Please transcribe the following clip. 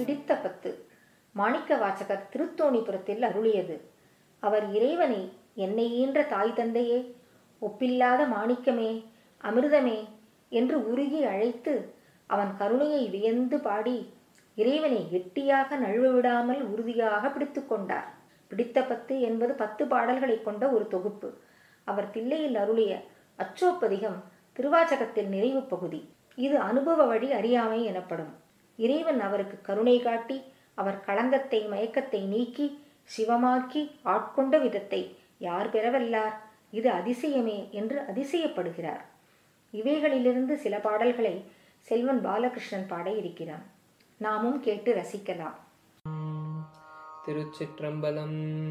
பிடித்த பத்து மாணிக்க வாசகர் திருத்தோணிபுரத்தில் அருளியது அவர் இறைவனை என்னை ஈன்ற தாய் தந்தையே ஒப்பில்லாத மாணிக்கமே அமிர்தமே என்று உருகி அழைத்து அவன் கருணையை வியந்து பாடி இறைவனை கெட்டியாக நழுவ விடாமல் உறுதியாக பிடித்து கொண்டார் பிடித்த பத்து என்பது பத்து பாடல்களை கொண்ட ஒரு தொகுப்பு அவர் தில்லையில் அருளிய அச்சோப்பதிகம் திருவாச்சகத்தில் நிறைவு பகுதி இது அனுபவ வழி அறியாமை எனப்படும் இறைவன் அவருக்கு கருணை காட்டி அவர் களங்கத்தை மயக்கத்தை நீக்கி சிவமாக்கி ஆட்கொண்ட விதத்தை யார் பெறவல்லார் இது அதிசயமே என்று அதிசயப்படுகிறார் இவைகளிலிருந்து சில பாடல்களை செல்வன் பாலகிருஷ்ணன் பாட இருக்கிறான் நாமும் கேட்டு ரசிக்கலாம் திருச்சிற்றம்பலம்